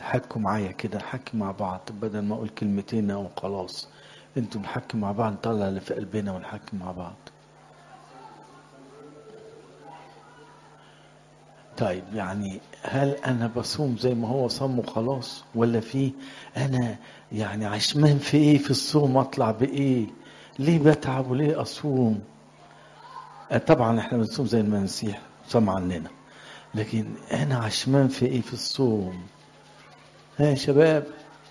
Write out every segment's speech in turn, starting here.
حكوا معايا كده نحكي مع بعض بدل ما اقول كلمتين او خلاص انتوا نحكي مع بعض نطلع اللي في قلبنا ونحكي مع بعض طيب يعني هل انا بصوم زي ما هو صام وخلاص ولا في انا يعني عشمان في ايه في الصوم اطلع بايه ليه بتعب وليه اصوم آه طبعا احنا بنصوم زي ما المسيح صام عننا لكن انا عشمان في ايه في الصوم ها يا شباب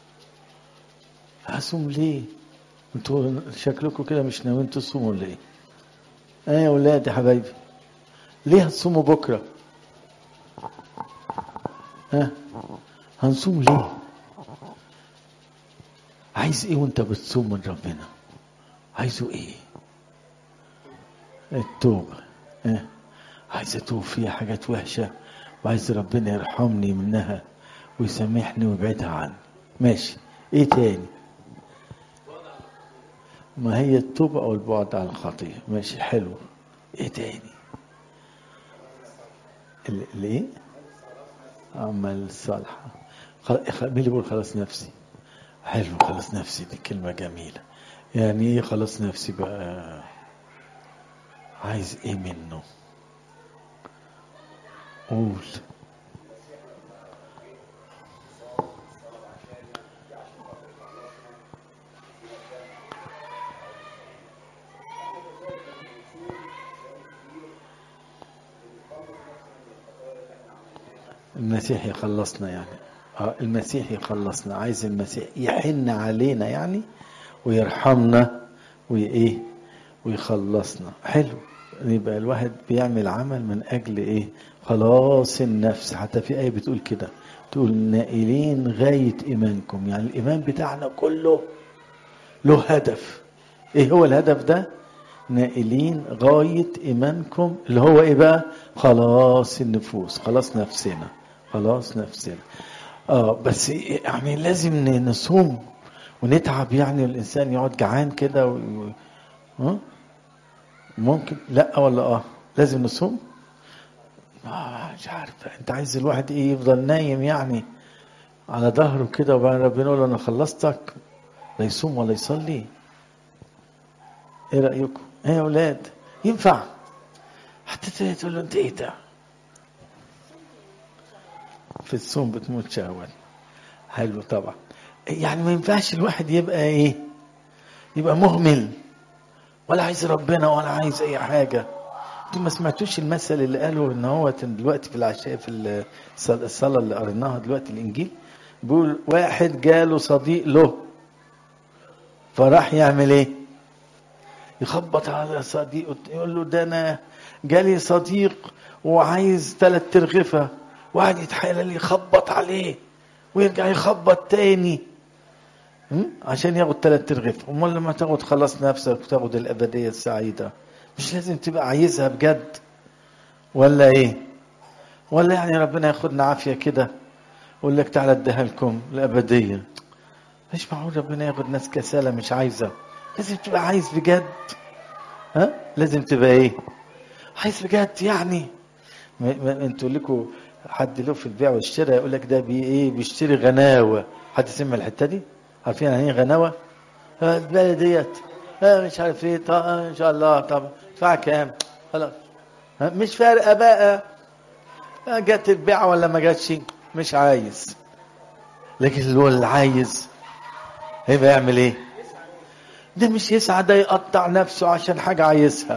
هصوم ليه انتوا شكلكم كده مش ناويين تصوموا ولا ايه اه يا ولاد يا حبايبي ليه هتصوموا بكره ها هنصوم ليه عايز ايه وانت بتصوم من ربنا عايزه ايه التوبة ها عايز اتوب فيها حاجات وحشة وعايز ربنا يرحمني منها ويسامحني ويبعدها عني ماشي ايه تاني ما هي التوبة او البعد عن الخطية ماشي حلو ايه تاني الايه عمل الصالحة مين اللي بيقول خلاص نفسي حلو خلاص نفسي دي كلمة جميلة يعني ايه خلاص نفسي بقى عايز ايه منه قول المسيح يخلصنا يعني اه المسيح يخلصنا عايز المسيح يحن علينا يعني ويرحمنا وايه ويخلصنا حلو يبقى الواحد بيعمل عمل من اجل ايه خلاص النفس حتى في ايه بتقول كده تقول نائلين غايه ايمانكم يعني الايمان بتاعنا كله له هدف ايه هو الهدف ده نائلين غايه ايمانكم اللي هو ايه بقى خلاص النفوس خلاص نفسنا خلاص نفسنا اه بس يعني لازم نصوم ونتعب يعني الانسان يقعد جعان كده و... ها ممكن لا ولا اه لازم نصوم آه مش عارف انت عايز الواحد ايه يفضل نايم يعني على ظهره كده وبعدين ربنا يقول له انا خلصتك لا يصوم ولا يصلي ايه رايكم ايه يا اولاد ينفع حتى تقول له انت ايه ده في الصوم بتموت شهوة حلو طبعا يعني ما ينفعش الواحد يبقى ايه يبقى مهمل ولا عايز ربنا ولا عايز اي حاجه انتوا ما سمعتوش المثل اللي قاله ان هو دلوقتي في العشاء في الصلاه اللي قريناها دلوقتي الانجيل بيقول واحد جاله صديق له فراح يعمل ايه يخبط على صديقه يقول له ده انا جالي صديق وعايز ثلاث ترغفه وقعد يتحايل يخبط عليه ويرجع يخبط تاني عشان ياخد ثلاث ترغف امال لما تاخد خلاص نفسك وتاخد الابديه السعيده مش لازم تبقى عايزها بجد ولا ايه ولا يعني ربنا ياخدنا عافيه كده يقول لك تعالى اديها لكم الابديه مش معقول ربنا ياخد ناس كساله مش عايزه لازم تبقى عايز بجد ها لازم تبقى ايه عايز بجد يعني انتوا لكم حد له في البيع والشراء يقول لك ده بي ايه بيشتري غناوه حد سمع الحته دي عارفين يعني ايه غناوه البلد ديت مش عارف ايه طب ان شاء الله طب ادفع كام خلاص مش فارقه بقى جت البيعه ولا ما جاتش مش عايز لكن اللي هو اللي عايز هيبقى يعمل ايه ده مش يسعى ده يقطع نفسه عشان حاجه عايزها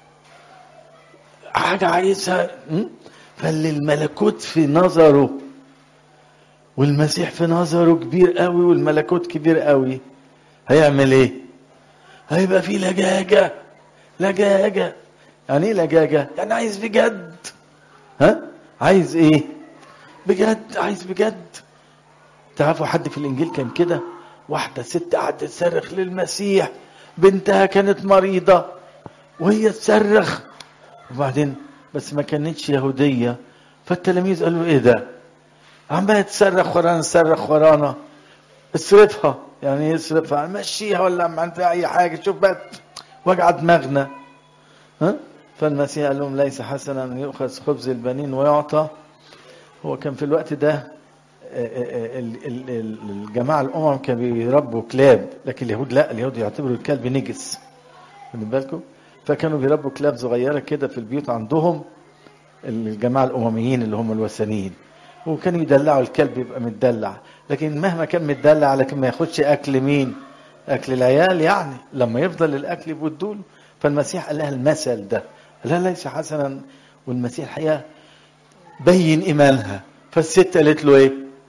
حاجه عايزها فاللي الملكوت في نظره والمسيح في نظره كبير قوي والملكوت كبير قوي هيعمل ايه هيبقى في لجاجة لجاجة يعني ايه لجاجة يعني عايز بجد ها عايز ايه بجد عايز بجد تعرفوا حد في الانجيل كان كده واحدة ست قعدت تصرخ للمسيح بنتها كانت مريضة وهي تصرخ وبعدين بس ما كانتش يهودية فالتلاميذ قالوا ايه ده عمالة تصرخ ورانا تصرخ ورانا اصرفها يعني يصرفها مشيها ولا ما عندها اي حاجة شوف بقى وجع دماغنا ها فالمسيح قال لهم ليس حسنا ان يؤخذ خبز البنين ويعطى هو كان في الوقت ده ال- ال- ال- الجماعة الأمم كانوا بيربوا كلاب لكن اليهود لا اليهود يعتبروا الكلب نجس خدوا بالكم فكانوا بيربوا كلاب صغيرة كده في البيوت عندهم الجماعة الأمميين اللي هم الوثنيين وكانوا يدلعوا الكلب يبقى متدلع لكن مهما كان متدلع لكن ما ياخدش أكل مين أكل العيال يعني لما يفضل الأكل يبدوله فالمسيح قال لها المثل ده قال لها ليس حسنا والمسيح الحقيقة بين إيمانها فالست قالت له إيه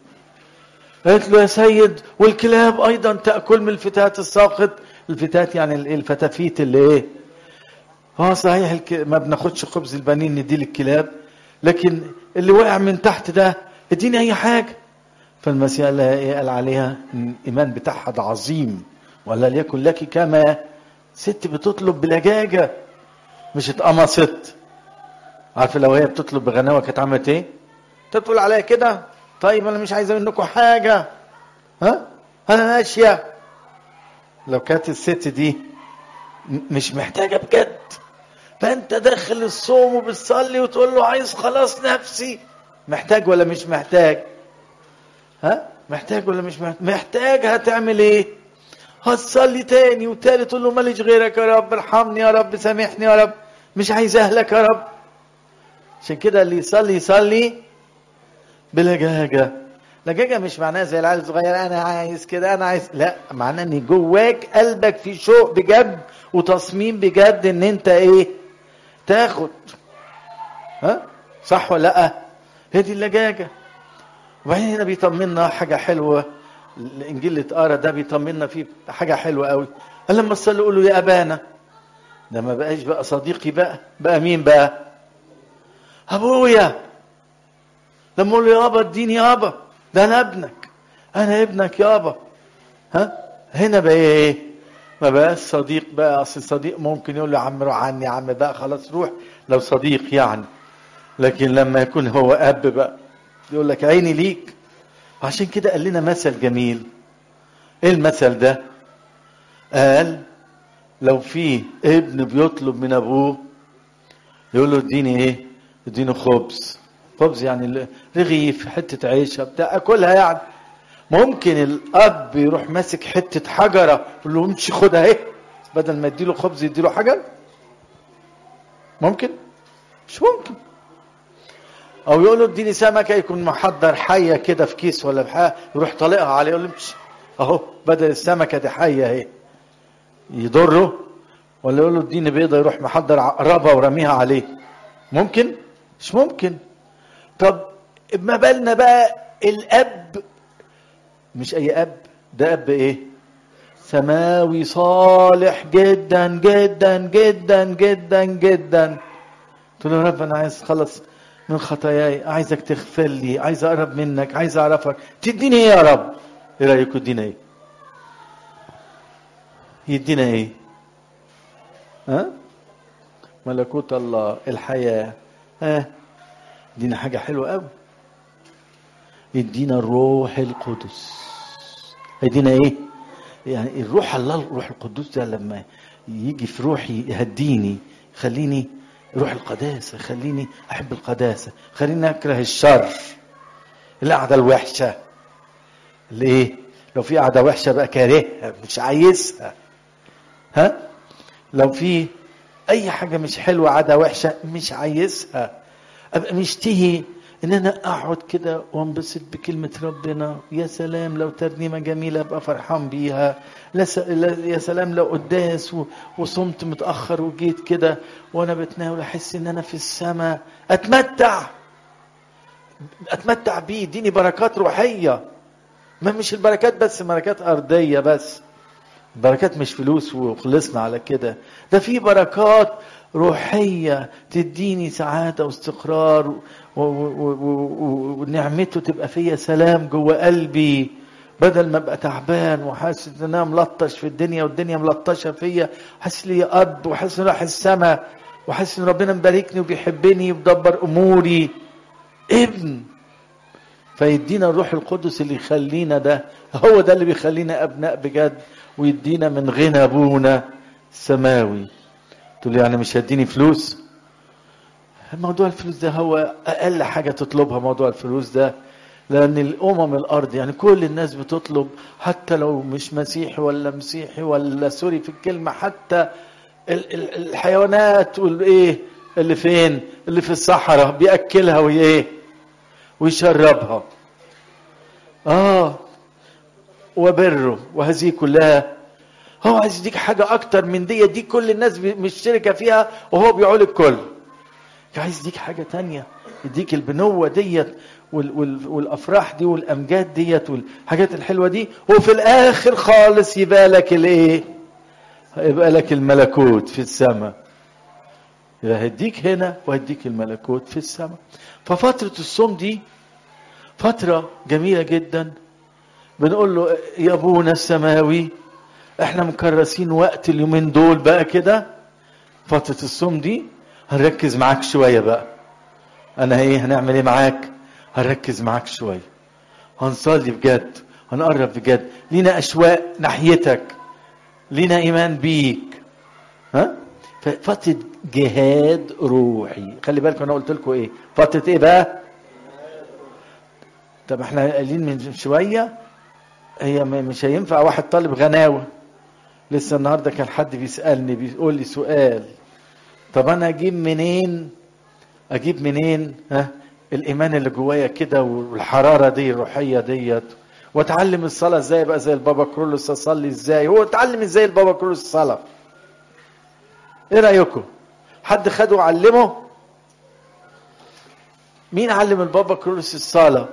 قالت له يا سيد والكلاب أيضا تأكل من الفتات الساقط الفتات يعني ال- الفتافيت اللي إيه اه صحيح الك... ما بناخدش خبز البنين نديه للكلاب لكن اللي وقع من تحت ده اديني اي حاجه فالمسيح قال لها ايه قال عليها إن الايمان بتاعها ده عظيم ولا ليكن لك كما ست بتطلب بلجاجه مش اتقمصت عارفه لو هي بتطلب بغناوه كانت عملت ايه؟ انت بتقول عليا كده طيب انا مش عايزه منكم حاجه ها انا ماشيه لو كانت الست دي م- مش محتاجه بجد فانت داخل الصوم وبتصلي وتقول له عايز خلاص نفسي محتاج ولا مش محتاج ها محتاج ولا مش محتاج محتاج هتعمل ايه هتصلي تاني وتالت تقول له ماليش غيرك يا رب ارحمني يا رب سامحني يا رب مش عايز اهلك يا رب عشان كده اللي يصلي يصلي بلجاجة لجاجة مش معناها زي العيال الصغير انا عايز كده انا عايز لا معناه ان جواك قلبك في شوق بجد وتصميم بجد ان انت ايه تاخد ها صح ولا لا هي دي اللجاجة وبعدين هنا بيطمنا حاجة حلوة الانجيل اللي اتقرا ده بيطمنا فيه حاجة حلوة قوي قال لما تصلي قولوا يا ابانا ده ما بقاش بقى صديقي بقى بقى مين بقى ابويا لما اقول له يابا اديني يابا ده انا ابنك انا ابنك يابا ها هنا بقى ايه ما بقاش صديق بقى اصل صديق ممكن يقول له يا عم روح عني يا عم بقى خلاص روح لو صديق يعني لكن لما يكون هو اب بقى يقول لك عيني ليك عشان كده قال لنا مثل جميل ايه المثل ده قال لو في ابن بيطلب من ابوه يقول له اديني ايه اديني خبز خبز يعني رغيف حته عيشه بتاع اكلها يعني ممكن الاب يروح ماسك حته حجره يقول له امشي خدها اهي بدل ما يديله خبز يديله حجر ممكن مش ممكن او يقول له اديني سمكه يكون محضر حيه كده في كيس ولا في حاجه يروح طالقها عليه يقول له امشي اهو بدل السمكه دي حيه اهي يضره ولا يقول له اديني بيضه يروح محضر عقربه ورميها عليه ممكن مش ممكن طب ما بالنا بقى الاب مش اي اب ده اب ايه سماوي صالح جدا جدا جدا جدا جدا قلت له يا رب انا عايز اخلص من خطاياي عايزك تغفر لي عايز اقرب منك عايز اعرفك تديني ايه يا رب ايه رايكم ادينا ايه يدينا ايه ها ملكوت الله الحياه ها يدينا حاجه حلوه قوي يدينا الروح القدس يدينا ايه يعني الروح الله الروح القدس ده لما يجي في روحي يهديني يخليني روح القداسة خليني أحب القداسة خليني أكره الشر القعدة الوحشة ليه لو في قعدة وحشة بقى كارهها مش عايزها ها لو في أي حاجة مش حلوة عادة وحشة مش عايزها أبقى مشتهي ان انا اقعد كده وانبسط بكلمه ربنا يا سلام لو ترنيمه جميله ابقى فرحان بيها يا سلام لو قداس وصمت متاخر وجيت كده وانا بتناول احس ان انا في السماء اتمتع اتمتع بيه اديني بركات روحيه ما مش البركات بس بركات ارضيه بس بركات مش فلوس وخلصنا على كده ده في بركات روحية تديني سعادة واستقرار ونعمته تبقى فيا سلام جوه قلبي بدل ما ابقى تعبان وحاسس ان انا ملطش في الدنيا والدنيا ملطشه فيا حاسس لي اب وحاسس ان راح السما وحاسس ان ربنا مباركني وبيحبني وبدبر اموري ابن فيدينا الروح القدس اللي يخلينا ده هو ده اللي بيخلينا ابناء بجد ويدينا من غنى ابونا السماوي تقول لي يعني مش هديني فلوس موضوع الفلوس ده هو اقل حاجه تطلبها موضوع الفلوس ده لان الامم الارض يعني كل الناس بتطلب حتى لو مش مسيحي ولا مسيحي ولا سوري في الكلمه حتى ال- ال- الحيوانات والايه اللي فين اللي في الصحراء بياكلها وايه ويشربها اه وبره وهذه كلها هو عايز يديك حاجة أكتر من دي دي كل الناس بي- مشتركة فيها وهو بيعول الكل عايز يديك حاجة تانية يديك البنوة ديت وال وال والأفراح دي والأمجاد ديت والحاجات الحلوة دي وفي الآخر خالص يبقى لك الإيه؟ يبقى لك الملكوت في السماء يبقى هيديك هنا وهيديك الملكوت في السماء ففترة الصوم دي فترة جميلة جدا بنقول له يا ابونا السماوي احنا مكرسين وقت اليومين دول بقى كده فترة الصوم دي هنركز معاك شوية بقى انا ايه هنعمل ايه معاك هنركز معاك شوية هنصلي بجد هنقرب بجد لينا اشواق ناحيتك لينا ايمان بيك ها فترة جهاد روحي خلي بالكم انا قلت لكم ايه فترة ايه بقى طب احنا قايلين من شويه هي م- مش هينفع واحد طالب غناوه لسه النهارده كان حد بيسالني بيقول لي سؤال طب انا اجيب منين اجيب منين ها الايمان اللي جوايا كده والحراره دي الروحيه ديت واتعلم الصلاه ازاي ابقى زي البابا كرولوس اصلي ازاي هو اتعلم ازاي البابا كرولوس الصلاه ايه رايكم حد خده وعلمه مين علم البابا كرولوس الصلاه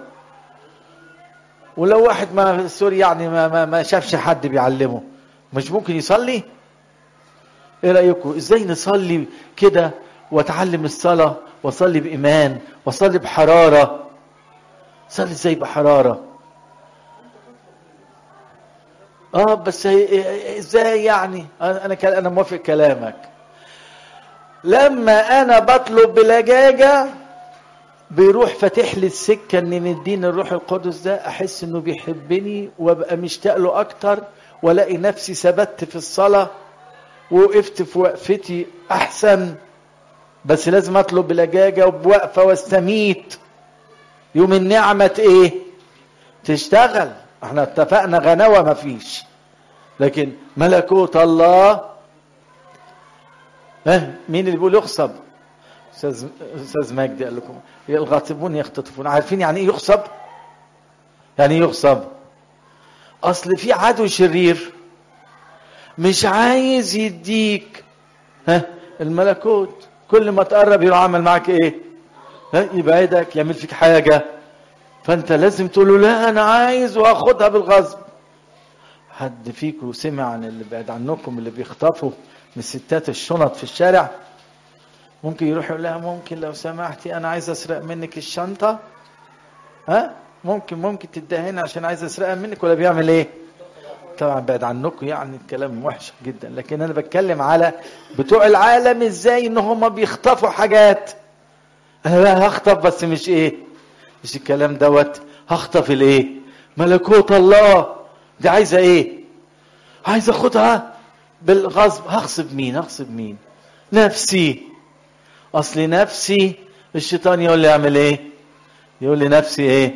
ولو واحد ما سوري يعني ما, ما, ما شافش حد بيعلمه مش ممكن يصلي ايه رايكم ازاي نصلي كده واتعلم الصلاه واصلي بايمان واصلي بحراره صلي ازاي بحراره اه بس هي- ازاي يعني انا انا كان- انا موافق كلامك لما انا بطلب بلجاجه بيروح فاتح لي السكه ان مديني الروح القدس ده احس انه بيحبني وابقى مشتاق له اكتر والاقي نفسي ثبت في الصلاه ووقفت في وقفتي احسن بس لازم اطلب بلجاجه وبوقفه واستميت يوم النعمه ايه تشتغل احنا اتفقنا غنوه مفيش لكن ملكوت الله ها مين اللي بيقول يخصب استاذ استاذ مجدي قال لكم الغاصبون يختطفون عارفين يعني ايه يخصب يعني ايه يخصب اصل في عدو شرير مش عايز يديك ها الملكوت كل ما تقرب يروح عمل معاك ايه ها يبعدك يعمل فيك حاجه فانت لازم تقول له لا انا عايز واخدها بالغصب حد فيكم سمع عن اللي بعد عنكم اللي بيخطفوا من ستات الشنط في الشارع ممكن يروح يقول لها ممكن لو سمحتي انا عايز اسرق منك الشنطه ها ممكن ممكن تدهني عشان عايز اسرقها منك ولا بيعمل ايه طبعا بعد عنكم يعني الكلام وحش جدا لكن انا بتكلم على بتوع العالم ازاي ان هم بيخطفوا حاجات انا بقى هخطف بس مش ايه مش الكلام دوت هخطف الايه ملكوت الله دي عايزه ايه عايز اخدها بالغصب هغصب مين هغصب مين نفسي اصل نفسي الشيطان يقول لي اعمل ايه يقول لي نفسي ايه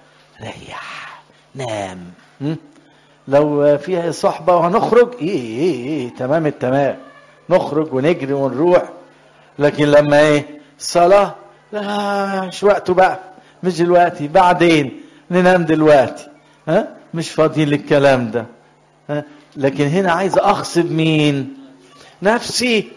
ريح نام م? لو فيها صحبه وهنخرج ايه ايه ايه تمام التمام نخرج ونجري ونروح لكن لما ايه الصلاه لا مش وقته بقى مش دلوقتي بعدين ننام دلوقتي ها مش فاضيين للكلام ده ها لكن هنا عايز اغصب مين نفسي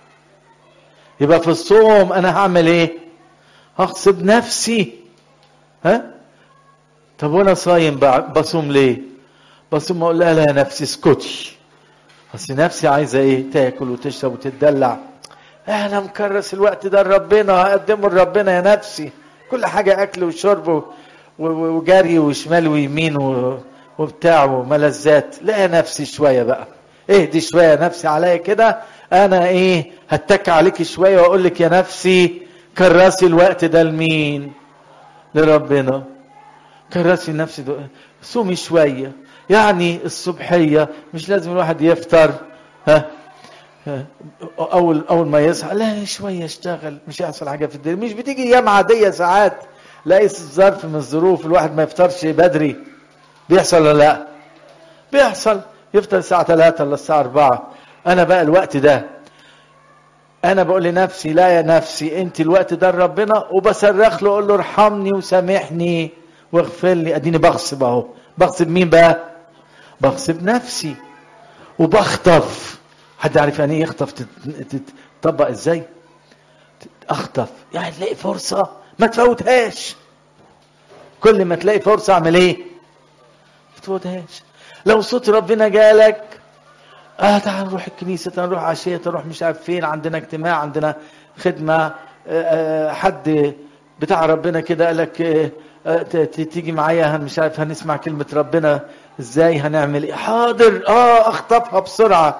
يبقى في الصوم انا هعمل ايه هغصب نفسي ها طب وانا صايم بقى بصوم ليه بصوم اقول لها لا يا نفسي اسكتي اصل نفسي عايزه ايه تاكل وتشرب وتتدلع انا مكرس الوقت ده لربنا هقدمه لربنا يا نفسي كل حاجه اكل وشرب و- و- وجري وشمال ويمين و- وبتاع وملذات لا يا نفسي شويه بقى اهدي شويه يا نفسي عليا كده انا ايه هتك عليك شويه واقول لك يا نفسي كرسي الوقت ده لمين لربنا كرسي نفسي ده صومي شويه يعني الصبحيه مش لازم الواحد يفطر ها ها، اول اول ما يصحى لا شويه اشتغل مش هيحصل حاجه في الدنيا مش بتيجي ايام عاديه ساعات لاقي ظرف من الظروف الواحد ما يفطرش بدري بيحصل ولا لا بيحصل يفطر الساعة 3 ولا الساعة 4 أنا بقى الوقت ده أنا بقول لنفسي لا يا نفسي أنت الوقت ده ربنا وبصرخ له أقول له ارحمني وسامحني واغفر لي أديني بغصب أهو بغصب مين بقى؟ بغصب نفسي وبخطف حد عارف يعني ايه يخطف تطبق ازاي اخطف يعني تلاقي فرصة ما تفوتهاش كل ما تلاقي فرصة اعمل ايه ما تفوتهاش لو صوت ربنا جالك اه تعال نروح الكنيسة تعال نروح عشية نروح مش عارف فين عندنا اجتماع عندنا خدمة آه آه حد بتاع ربنا كده قال لك آه تيجي معايا مش عارف هنسمع كلمة ربنا ازاي هنعمل ايه حاضر اه اخطفها بسرعة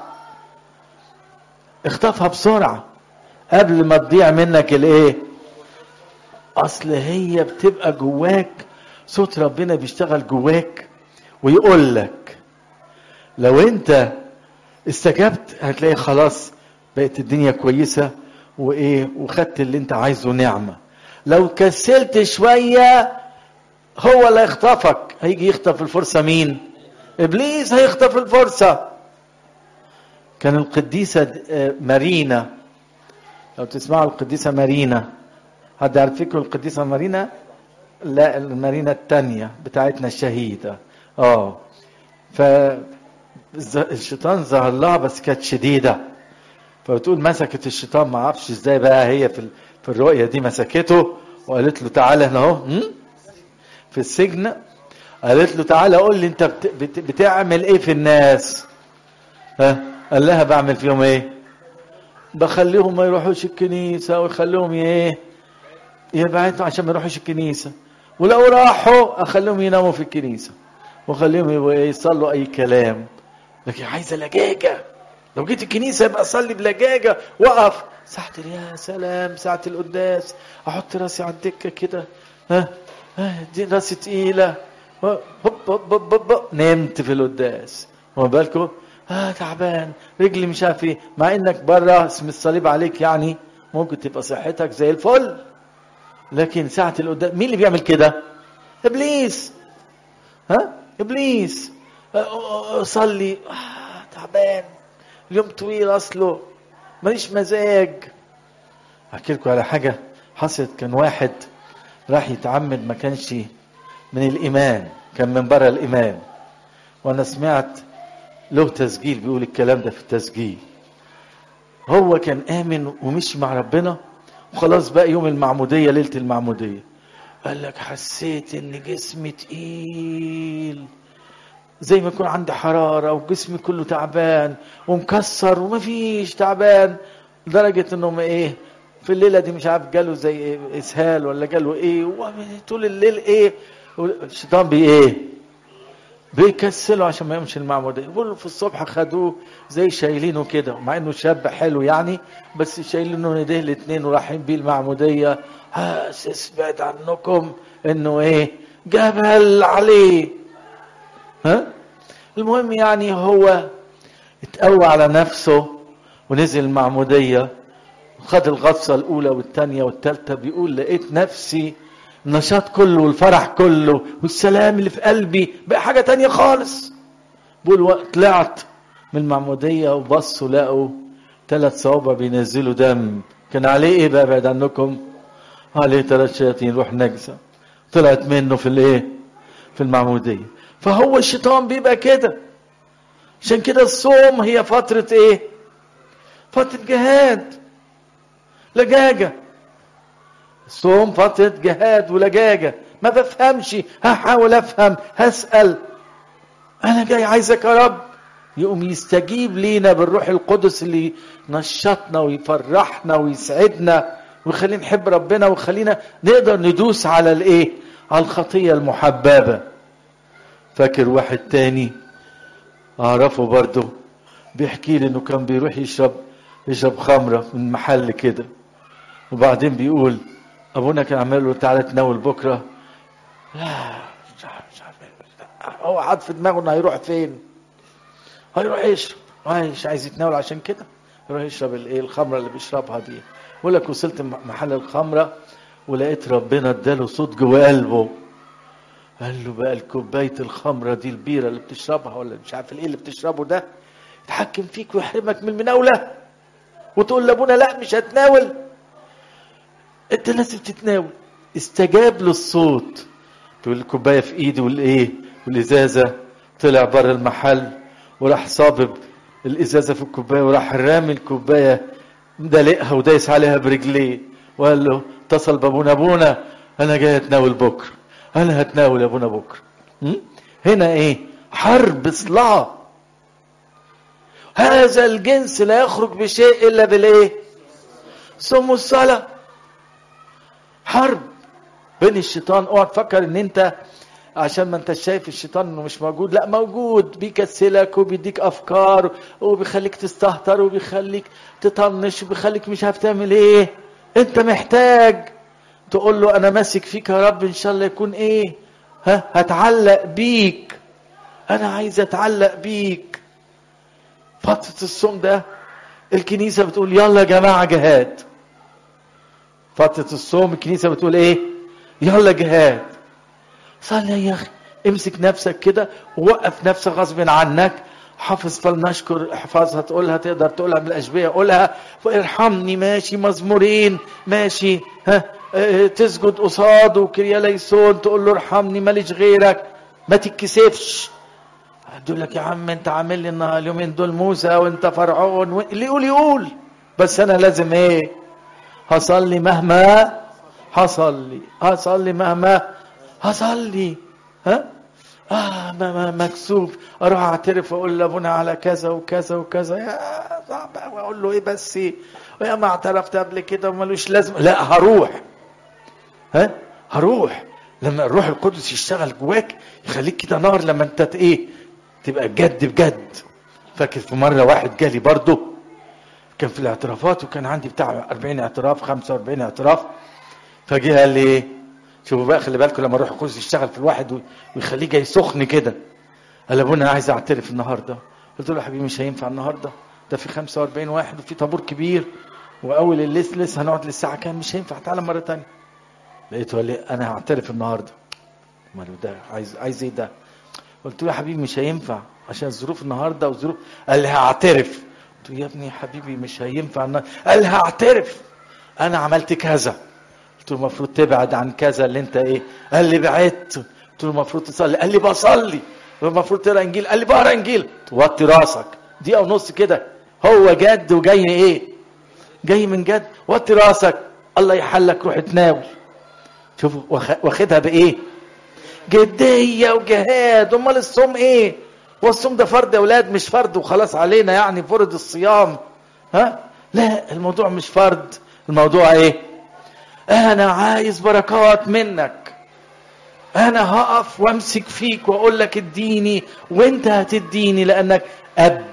اخطفها بسرعة قبل ما تضيع منك الايه اصل هي بتبقى جواك صوت ربنا بيشتغل جواك ويقول لك لو انت استجبت هتلاقي خلاص بقت الدنيا كويسة وايه وخدت اللي انت عايزه نعمة لو كسلت شوية هو اللي يخطفك هيجي يخطف الفرصة مين ابليس هيخطف الفرصة كان القديسة مارينا لو تسمعوا القديسة مارينا حد عارف فكرة القديسة مارينا لا المارينا التانية بتاعتنا الشهيدة اه فالشيطان ظهر لها بس كانت شديدة فبتقول مسكت الشيطان ما اعرفش ازاي بقى هي في في الرؤية دي مسكته وقالت له تعالى هنا اهو في السجن قالت له تعالى قول لي انت بت بت بتعمل ايه في الناس ها قال لها بعمل فيهم ايه بخليهم ما يروحوش الكنيسة ويخليهم ايه يبعدوا عشان ما يروحوش الكنيسة ولو راحوا اخليهم يناموا في الكنيسة واخليهم يصلوا اي كلام لكن عايزة لجاجة لو جيت الكنيسة يبقى اصلي بلجاجة وقف ساعة يا سلام ساعة القداس احط راسي على الدكة كده ها ها دي راسي تقيلة هوب هوب هوب هوب نمت في القداس هو بالكم اه تعبان رجلي مش عارف ايه مع انك بره اسم الصليب عليك يعني ممكن تبقى صحتك زي الفل لكن ساعة القداس مين اللي بيعمل كده ابليس ها ابليس صلي آه تعبان اليوم طويل اصله ماليش مزاج احكي لكم على حاجه حصلت كان واحد راح يتعمد ما كانش من الايمان كان من بره الايمان وانا سمعت له تسجيل بيقول الكلام ده في التسجيل هو كان امن ومشي مع ربنا وخلاص بقى يوم المعموديه ليله المعموديه قال لك حسيت ان جسمي تقيل زي ما يكون عندي حراره وجسمي كله تعبان ومكسر ومفيش تعبان لدرجه انه ايه في الليله دي مش عارف جاله زي إيه اسهال ولا جاله ايه طول الليل ايه الشيطان بي ايه بيكسله عشان ما يقومش المعمودية يقول في الصبح خدوه زي شايلينه كده مع انه شاب حلو يعني بس شايلينه ايديه الاثنين ورايحين بيه المعمودية حاسس بعد عنكم انه ايه جبل عليه ها المهم يعني هو اتقوى على نفسه ونزل المعمودية خد الغطسة الأولى والثانية والثالثة بيقول لقيت نفسي النشاط كله والفرح كله والسلام اللي في قلبي بقى حاجة تانية خالص بقول طلعت من المعمودية وبصوا لقوا ثلاث صوابع بينزلوا دم كان عليه ايه بقى بعد عنكم عليه ثلاث شياطين روح نجسة طلعت منه في الايه في المعمودية فهو الشيطان بيبقى كده عشان كده الصوم هي فترة ايه فترة جهاد لجاجة الصوم فترة جهاد ولجاجة ما بفهمش هحاول افهم هسأل انا جاي عايزك يا رب يقوم يستجيب لينا بالروح القدس اللي نشطنا ويفرحنا ويسعدنا ويخلينا نحب ربنا ويخلينا نقدر ندوس على الايه على الخطية المحببة فاكر واحد تاني اعرفه برضه بيحكي لي انه كان بيروح يشرب يشرب خمرة من محل كده وبعدين بيقول ابونا كان عمال له تعالى تناول بكره لا مش عارف مش عارف هو قعد في دماغه انه هيروح فين هيروح يشرب مش عايز يتناول عشان كده يروح يشرب الايه الخمره اللي بيشربها دي يقول لك وصلت محل الخمره ولقيت ربنا اداله صوت جوه قلبه قال له بقى الكوبايه الخمره دي البيره اللي بتشربها ولا مش عارف ايه اللي بتشربه ده يتحكم فيك ويحرمك من المناوله وتقول لابونا لا مش هتناول انت لازم تتناول استجاب للصوت تقول الكوبايه في ايدي والايه والازازه طلع بره المحل وراح صابب الازازه في الكوبايه وراح رامي الكوبايه دلقها ودايس عليها برجليه وقال له اتصل بابونا ابونا انا جاي اتناول بكره انا هتناول يا ابونا بكره م? هنا ايه حرب صلاة هذا الجنس لا يخرج بشيء الا بالايه صوم الصلاه حرب بين الشيطان اوعى تفكر ان انت عشان ما انت شايف الشيطان انه مش موجود لا موجود بيكسلك وبيديك افكار وبيخليك تستهتر وبيخليك تطنش وبيخليك مش عارف تعمل ايه انت محتاج تقول له انا ماسك فيك يا رب ان شاء الله يكون ايه ها هتعلق بيك انا عايز اتعلق بيك فترة الصوم ده الكنيسة بتقول يلا يا جماعة جهاد فترة الصوم الكنيسة بتقول ايه يلا جهاد صلي يا اخي امسك نفسك كده ووقف نفسك غصب عنك حافظ فلنشكر احفظها تقولها تقدر تقولها بالاشبيه قولها ارحمني ماشي مزمورين ماشي ها اه تسجد قصاده كريا ليسون تقول له ارحمني ماليش غيرك ما تتكسفش يقول لك يا عم انت عامل لي النهار اليومين دول موسى وانت فرعون و... اللي يقول يقول بس انا لازم ايه هصلي مهما هصلي هصلي مهما هصلي ها اه ما ما مكسوف اروح اعترف واقول لابونا على كذا وكذا وكذا يا صعب قوي اقول له ايه بس ويا ما اعترفت قبل كده ومالوش لازمه لا هروح ها هروح لما الروح القدس يشتغل جواك يخليك كده نار لما انت ايه تبقى جد بجد فاكر في مره واحد جالي برضه كان في الاعترافات وكان عندي بتاع 40 اعتراف 45 اعتراف فجه قال لي ايه شوفوا بقى خلي بالكم لما الروح القدس يشتغل في الواحد ويخليه جاي سخن كده قال ابونا انا عايز اعترف النهارده قلت له يا حبيبي مش هينفع النهارده ده في 45 واحد وفي طابور كبير واول الليس لسه هنقعد للساعه كام مش هينفع تعالى مره ثانيه لقيته قال لي انا هعترف النهارده امال ده عايز عايز ايه ده قلت له يا حبيبي مش هينفع عشان الظروف النهارده وظروف قال لي هعترف قلت له يا ابني يا حبيبي مش هينفع النهارده قال لي هعترف انا عملت كذا قلت له المفروض تبعد عن كذا اللي انت ايه قال لي بعدت قلت له المفروض تصلي قال لي بصلي المفروض تقرا انجيل قال لي بقرا انجيل توطي راسك دقيقه ونص كده هو جد وجاي ايه جاي من جد وطي راسك الله يحلك روح تناول شوف واخدها بايه جديه وجهاد امال الصوم ايه والصوم ده فرض يا اولاد مش فرض وخلاص علينا يعني فرض الصيام ها لا الموضوع مش فرض الموضوع ايه انا عايز بركات منك انا هقف وامسك فيك واقول لك اديني وانت هتديني لانك اب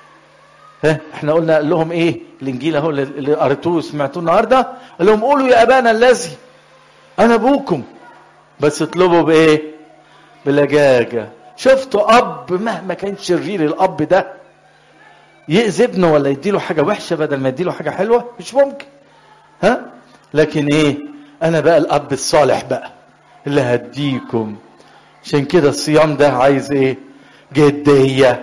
ها احنا قلنا قال لهم ايه الانجيل اهو اللي قريتوه سمعتوه النهارده قال لهم قولوا يا ابانا الذي انا ابوكم بس اطلبوا بايه بلجاجه شفتوا اب مهما كان شرير الاب ده يأذي ابنه ولا يديله حاجه وحشه بدل ما يديله حاجه حلوه مش ممكن ها لكن ايه انا بقى الاب الصالح بقى اللي هديكم عشان كده الصيام ده عايز ايه جديه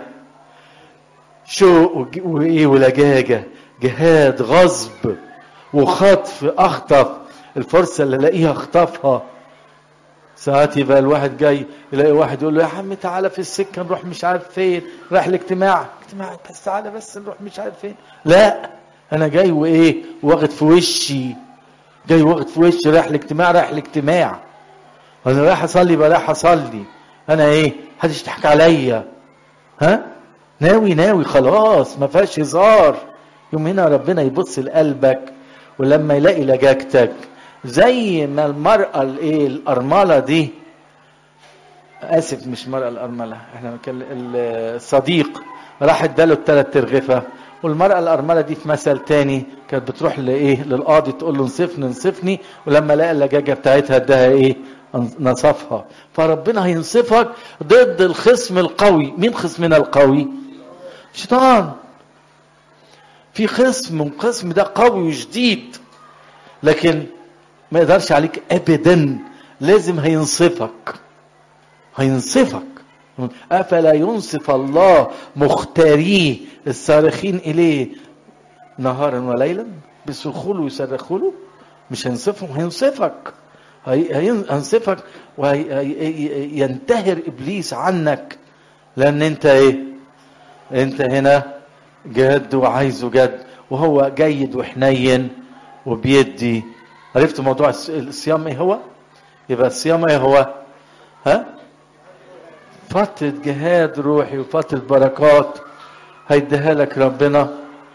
شوق وايه ولجاجه جهاد غصب وخطف اخطف الفرصه اللي الاقيها اخطفها ساعات يبقى الواحد جاي يلاقي واحد يقول له يا عم تعالى في السكه نروح مش عارف فين رايح الاجتماع اجتماع بس تعالى بس نروح مش عارف فين لا انا جاي وايه واخد في وشي جاي واخد في وشي رايح الاجتماع رايح الاجتماع انا رايح اصلي يبقى رايح اصلي انا ايه محدش يضحك عليا ها ناوي ناوي خلاص ما فيهاش هزار يوم هنا ربنا يبص لقلبك ولما يلاقي لجاجتك زي ما المرأة الايه الأرملة دي آسف مش المرأة الأرملة احنا الصديق راح اداله الثلاث ترغفة والمرأة الأرملة دي في مثل تاني كانت بتروح لإيه للقاضي تقول له انصفني انصفني ولما لقى اللجاجة بتاعتها اداها إيه نصفها فربنا هينصفك ضد الخصم القوي مين خصمنا القوي شيطان في خصم الخصم ده قوي وشديد لكن ما يقدرش عليك ابدا لازم هينصفك هينصفك افلا ينصف الله مختاريه الصارخين اليه نهارا وليلا بيصرخوا له ويصرخوا له مش هينصفهم هينصفك هي- هين- هينصفك وينتهر ابليس عنك لان انت ايه انت هنا جد وعايزه جد وهو جيد وحنين وبيدي عرفت موضوع الص- الصيام ايه هو يبقى الصيام ايه هو ها فترة جهاد روحي وفترة بركات هيديها لك ربنا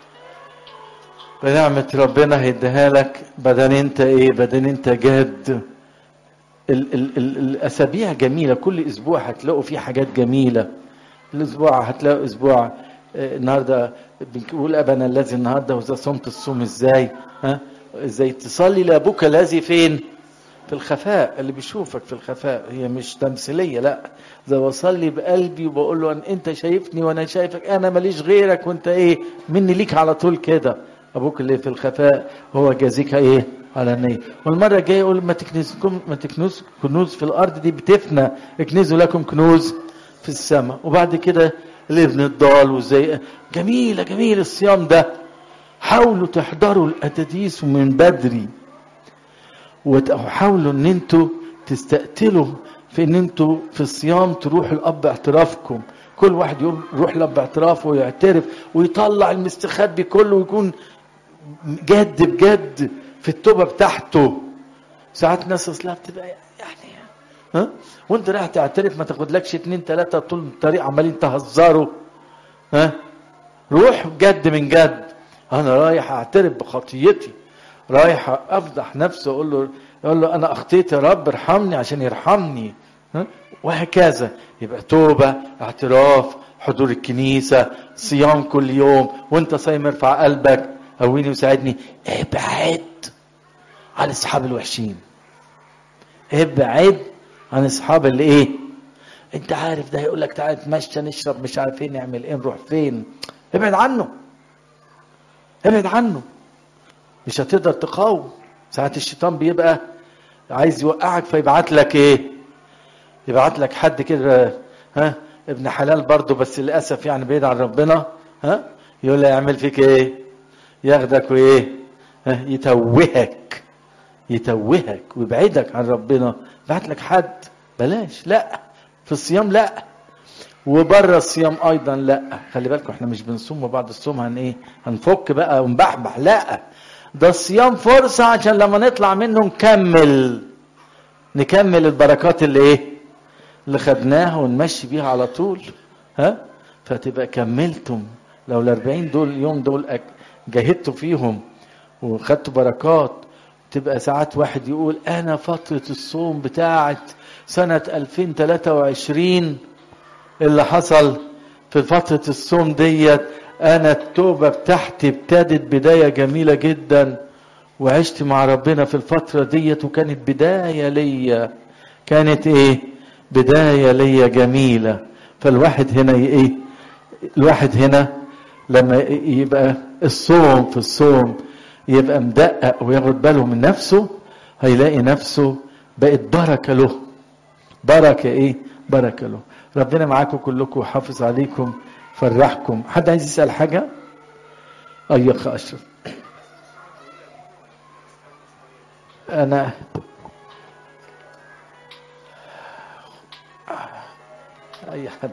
بنعمة ربنا هيديها لك بدل انت ايه بدل انت جاد ال ال ال الاسابيع جميلة كل اسبوع هتلاقوا فيه حاجات جميلة الاسبوع هتلاقوا اسبوع آه، النهارده بنقول ابنا الذي النهارده واذا صمت الصوم ازاي ها ازاي تصلي لابوك الذي فين في الخفاء اللي بيشوفك في الخفاء هي مش تمثيليه لا ده بصلي بقلبي وبقول له ان انت شايفني وانا شايفك انا ماليش غيرك وانت ايه مني ليك على طول كده ابوك اللي في الخفاء هو جازيك ايه على النية والمرة الجاية يقول ما تكنزكم ما تكنوز كنوز في الأرض دي بتفنى اكنزوا لكم كنوز في السماء وبعد كده الابن الضال وزي جميلة جميل الصيام ده حاولوا تحضروا الأتاديس من بدري وحاولوا ان انتوا تستقتلوا في ان انتوا في الصيام تروحوا لاب اعترافكم كل واحد يقول يروح لاب اعترافه ويعترف ويطلع المستخبي كله ويكون جد بجد في التوبه بتاعته ساعات ناس اصلها بتبقى يعني ها وانت رايح تعترف ما تاخدلكش اتنين تلاته طول الطريق عمالين تهزروا ها روح بجد من جد انا رايح اعترف بخطيتي رايح افضح نفسي اقول له يقول له انا اخطيت يا رب ارحمني عشان يرحمني ها؟ وهكذا يبقى توبه اعتراف حضور الكنيسه صيام كل يوم وانت صايم ارفع قلبك قويني وساعدني ابعد عن اصحاب الوحشين ابعد عن اصحاب اللي ايه انت عارف ده هيقول لك تعالى نتمشى نشرب مش عارف ايه نعمل ايه نروح فين ابعد عنه ابعد عنه مش هتقدر تقاوم ساعات الشيطان بيبقى عايز يوقعك فيبعت لك ايه يبعت لك حد كده ها ابن حلال برضه بس للاسف يعني بعيد عن ربنا ها يقول له يعمل فيك ايه ياخدك وايه ها يتوهك يتوهك ويبعدك عن ربنا بعت لك حد بلاش لا في الصيام لا وبره الصيام ايضا لا خلي بالكم احنا مش بنصوم وبعد الصوم هن ايه هنفك بقى ونبحبح لا ده الصيام فرصة عشان لما نطلع منه نكمل نكمل البركات اللي ايه اللي خدناها ونمشي بيها على طول ها فتبقى كملتم لو الأربعين دول يوم دول أك- جاهدتوا فيهم وخدتوا بركات تبقى ساعات واحد يقول أنا فترة الصوم بتاعت سنة 2023 اللي حصل في فترة الصوم ديت أنا التوبة بتاعتي ابتدت بداية جميلة جدا وعشت مع ربنا في الفترة ديت وكانت بداية ليا كانت إيه؟ بداية ليا جميلة فالواحد هنا ي- إيه؟ الواحد هنا لما يبقى الصوم في الصوم يبقى مدقق وياخد باله من نفسه هيلاقي نفسه بقت بركة له بركة ايه بركة له ربنا معاكم كلكم وحافظ عليكم فرحكم حد عايز يسأل حاجة أي يا أخ أشرف أنا أي حد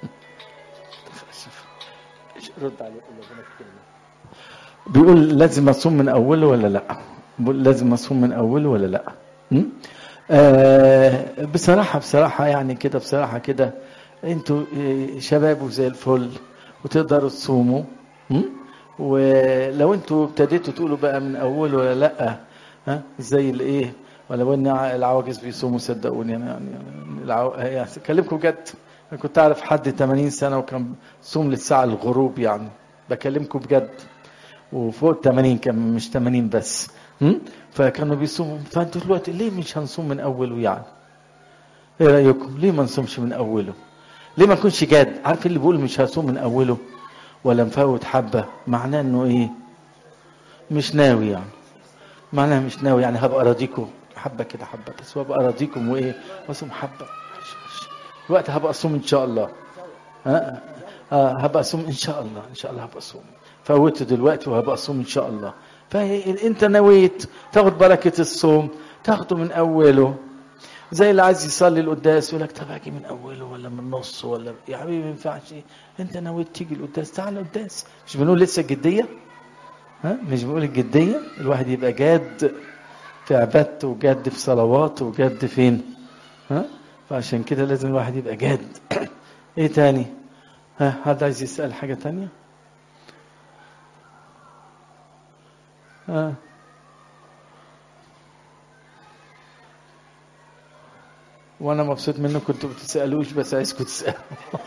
رد عليه قول له ربنا يكرمك. بيقول لازم اصوم من اوله ولا لا بيقول لازم اصوم من اوله ولا لا م? آه بصراحة بصراحة يعني كده بصراحة كده انتوا آه، شباب وزي الفل وتقدروا تصوموا م? ولو انتوا ابتديتوا تقولوا بقى من اوله ولا لا ها زي الايه ولو ان العواجيز بيصوموا صدقوني يعني يعني العو... يعني اكلمكم بجد انا كنت اعرف حد 80 سنه وكان صوم للساعه الغروب يعني بكلمكم بجد وفوق 80 كان مش 80 بس م? فكانوا بيصوموا فانتوا دلوقتي ليه مش هنصوم من اوله يعني ايه رايكم ليه ما نصومش من اوله ليه ما نكونش جاد عارف اللي بيقول مش هصوم من اوله ولا مفوت حبه معناه انه ايه مش ناوي يعني معناها مش ناوي يعني هبقى اراضيكم حبه كده حبه بس وابقى اراضيكم وايه واصوم حبه الوقت هبقى اصوم ان شاء الله ها آه هبقى اصوم ان شاء الله ان شاء الله هبقى اصوم فوت دلوقتي وهبقى اصوم ان شاء الله فانت نويت تاخد بركه الصوم تاخده من اوله زي اللي عايز يصلي القداس يقول لك طب اجي من اوله ولا من نصه ولا يا حبيبي ما ينفعش انت نويت تيجي القداس تعال القداس مش بنقول لسه الجديه ها مش بنقول الجديه الواحد يبقى جاد في عبادته وجاد في صلواته وجاد فين ها فعشان كده لازم الواحد يبقى جاد ايه تاني ها حد عايز يسال حاجه تانية ها وانا مبسوط منكم كنتوا بتسالوش بس عايزكم تسالوا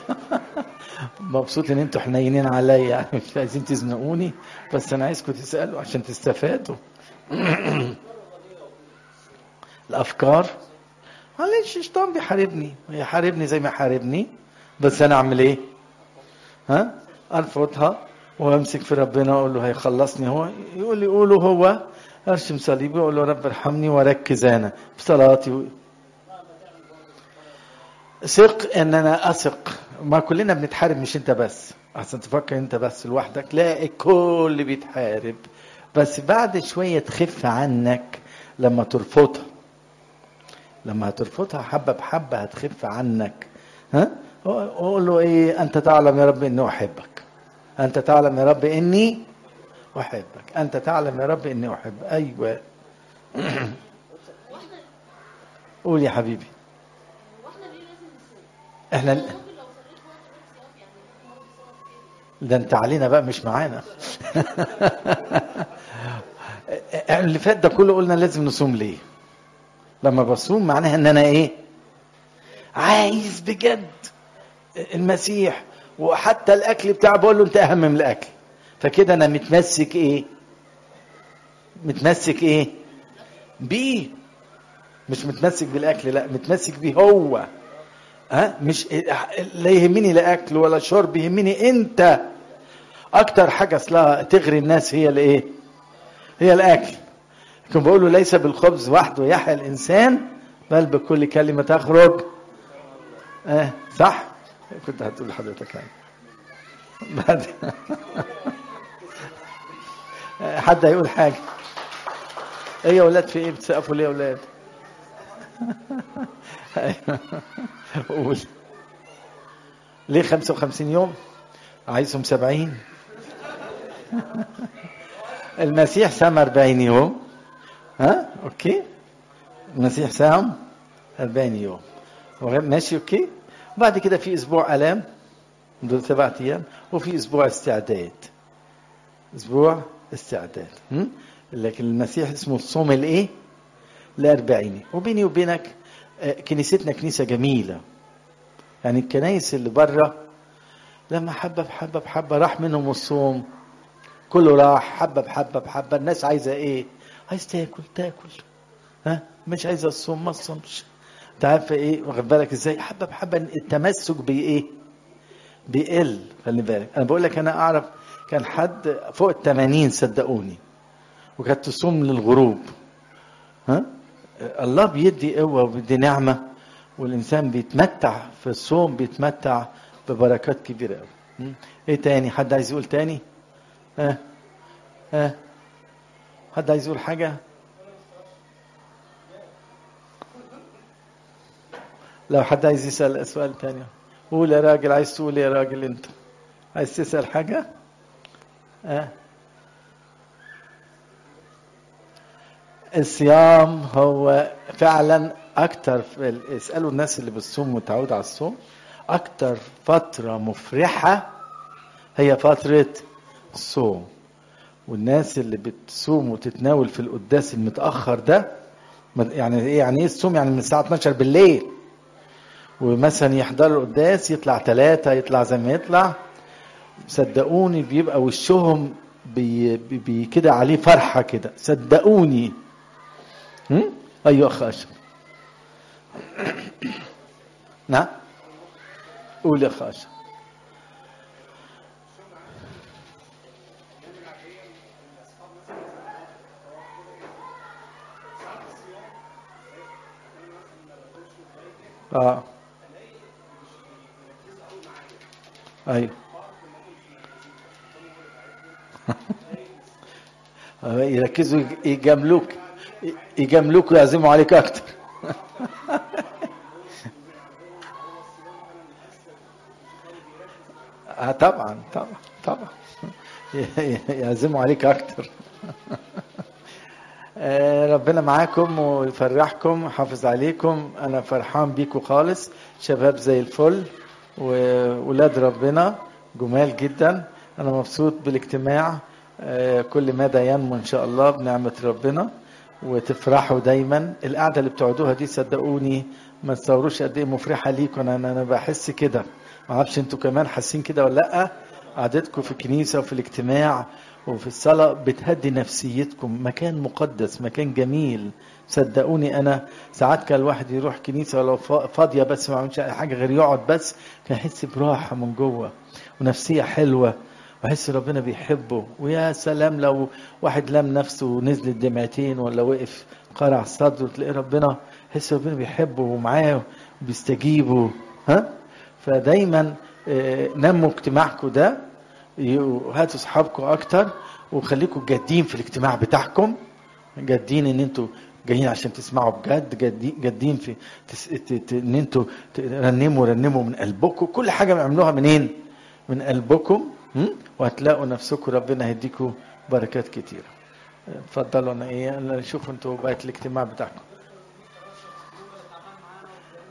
مبسوط ان انتوا حنينين عليا يعني مش عايزين تزنقوني بس انا عايزكم تسالوا عشان تستفادوا الافكار معلش الشيطان بيحاربني يحاربني زي ما يحاربني بس انا اعمل ايه ها ارفضها وامسك في ربنا واقول له هيخلصني هو يقول لي قوله هو ارشم صليبي واقول له رب ارحمني واركز انا في صلاتي ثق ان انا اثق ما كلنا بنتحارب مش انت بس احسن تفكر انت بس لوحدك لا الكل بيتحارب بس بعد شويه تخف عنك لما ترفضها لما هترفضها حبه بحبه هتخف عنك ها قول له ايه انت تعلم يا رب اني احبك انت تعلم يا رب اني احبك انت تعلم يا رب اني احب ايوه قول يا حبيبي احنا ده انت علينا بقى مش معانا اللي فات ده كله قلنا لازم نصوم ليه لما بصوم معناها ان انا ايه عايز بجد المسيح وحتى الاكل بتاعه بقول له انت اهم من الاكل فكده انا متمسك ايه متمسك ايه بيه مش متمسك بالاكل لا متمسك بيه هو ها مش لا يهمني لا اكل ولا شرب يهمني انت اكتر حاجه اصلها تغري الناس هي الايه هي الاكل لكن بقول له ليس بالخبز وحده يحيا الانسان بل بكل كلمه تخرج اه صح كنت هتقول لحضرتك يعني بعد حد هيقول حاجه ايه يا ولاد في ايه بتسقفوا ليه يا ولاد قول ليه 55 يوم عايزهم 70 المسيح سام 40 يوم ها اوكي المسيح سام 40 يوم ماشي اوكي وبعد كده في اسبوع الام دول سبعة ايام وفي اسبوع استعداد اسبوع استعداد هم؟ لكن المسيح اسمه الصوم الايه الاربعيني وبيني وبينك كنيستنا كنيسه جميله يعني الكنايس اللي بره لما حبه بحبه بحبه راح منهم الصوم كله راح حبه بحبه بحبه الناس عايزه ايه عايز تاكل تاكل ها مش عايزه الصوم ما تصومش انت عارف ايه واخد بالك ازاي حبه بحبه التمسك بايه بيقل خلي بالك انا بقول لك انا اعرف كان حد فوق ال 80 صدقوني وكانت تصوم للغروب ها الله بيدي قوه وبيدي نعمه والانسان بيتمتع في الصوم بيتمتع ببركات كبيره قوي ايه تاني حد عايز يقول تاني ها آه. ها آه. حد عايز يقول حاجه لو حد عايز يسال سؤال تاني قول يا راجل عايز تقول يا راجل انت عايز تسال حاجه ها آه. الصيام هو فعلا اكتر اسالوا الناس اللي بتصوم متعود على الصوم اكتر فتره مفرحه هي فتره الصوم والناس اللي بتصوم وتتناول في القداس المتاخر ده يعني ايه يعني ايه الصوم يعني من الساعه 12 بالليل ومثلا يحضروا القداس يطلع ثلاثة يطلع زي ما يطلع صدقوني بيبقى وشهم بي بي كده عليه فرحة كده صدقوني هم؟ أيوة أخ أشرف نعم قول يا أخ أشرف اه ايوه آه، يركزوا يج- يجاملوك يجاملوك ويعزموا عليك اكتر اه طبعا طبعا طبعا يعزموا عليك اكتر آه، ربنا معاكم ويفرحكم ويحافظ عليكم انا فرحان بيكم خالص شباب زي الفل وولاد ربنا جمال جدا انا مبسوط بالاجتماع آه، كل مدى ينمو ان شاء الله بنعمة ربنا وتفرحوا دايما القعدة اللي بتقعدوها دي صدقوني ما تصوروش قد ايه مفرحة ليكم انا انا بحس كده ما اعرفش انتوا كمان حاسين كده ولا لا قعدتكم في الكنيسة وفي الاجتماع وفي الصلاة بتهدي نفسيتكم مكان مقدس مكان جميل صدقوني أنا ساعات كان الواحد يروح كنيسة ولو فا- فاضية بس ما عملش أي حاجة غير يقعد بس كان يحس براحة من جوه ونفسية حلوة ويحس ربنا بيحبه ويا سلام لو واحد لام نفسه ونزلت دمعتين ولا وقف قرع صدره تلاقي ربنا يحس ربنا بيحبه ومعاه وبيستجيبه ها فدايما آه، نموا اجتماعكم ده ي- هاتوا اصحابكم اكتر وخليكم جادين في الاجتماع بتاعكم جادين ان انتوا جايين عشان تسمعوا بجد جادين جادين في تس... ت... ت... ان انتوا ترنموا رنموا من قلبكم كل حاجه بيعملوها منين من قلبكم م? وهتلاقوا نفسكم ربنا هيديكم بركات كتيره اتفضلوا انا ايه انا شوفوا انتوا بقيت الاجتماع بتاعكم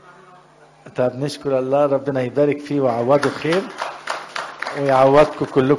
طب نشكر الله ربنا يبارك فيه ويعوضه خير ويعوضكم كلكم